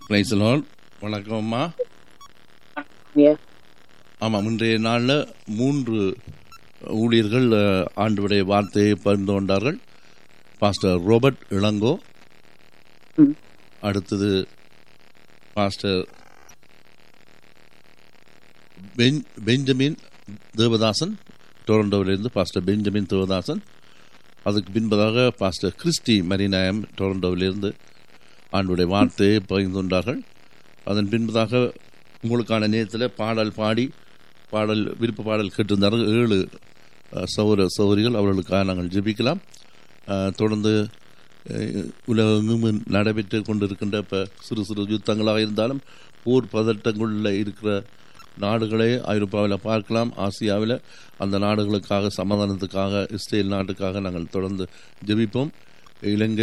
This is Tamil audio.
கிரைசலால் வணக்கம் அம்மா ஐயா ஆமாம் இன்றைய நாளில் மூன்று ஊழியர்கள் அஹ், ஆண்டவருடைய வார்த்தையை பகிர்ந்து கொண்டார்கள் பாஸ்டர் ரோபர்ட் இளங்கோ ம். அடுத்தது பாஸ்டர் பென் பெஞ்சமின் தேவதாசன் டொரண்டோவிலிருந்து பாஸ்டர் பெஞ்சமின் தேவதாசன் அதுக்கு பின்பதாக பாஸ்டர் கிறிஸ்டி மரிநாயம் டொரண்டோவிலிருந்து ஆண்டுடைய வார்த்தையை பகிர்ந்து கொண்டார்கள் அதன் பின்பதாக உங்களுக்கான நேரத்தில் பாடல் பாடி பாடல் விருப்ப பாடல் கேட்டிருந்தார்கள் ஏழு அஹ், சௌர சௌரிகள் அவர்களுக்காக நாங்கள் ஜெபிக்கலாம் அஹ், தொடர்ந்து அஹ், உலகெங்கும் நடைபெற்று கொண்டிருக்கின்ற இப்போ சிறு சிறு யுத்தங்களாக இருந்தாலும் போர் பதட்டங்களில் இருக்கிற நாடுகளை ஐரோப்பாவில் பார்க்கலாம் ஆசியாவில் அந்த நாடுகளுக்காக சமாதானத்துக்காக இஸ்ரேல் நாட்டுக்காக நாங்கள் தொடர்ந்து ஜெபிப்போம் இலங்கை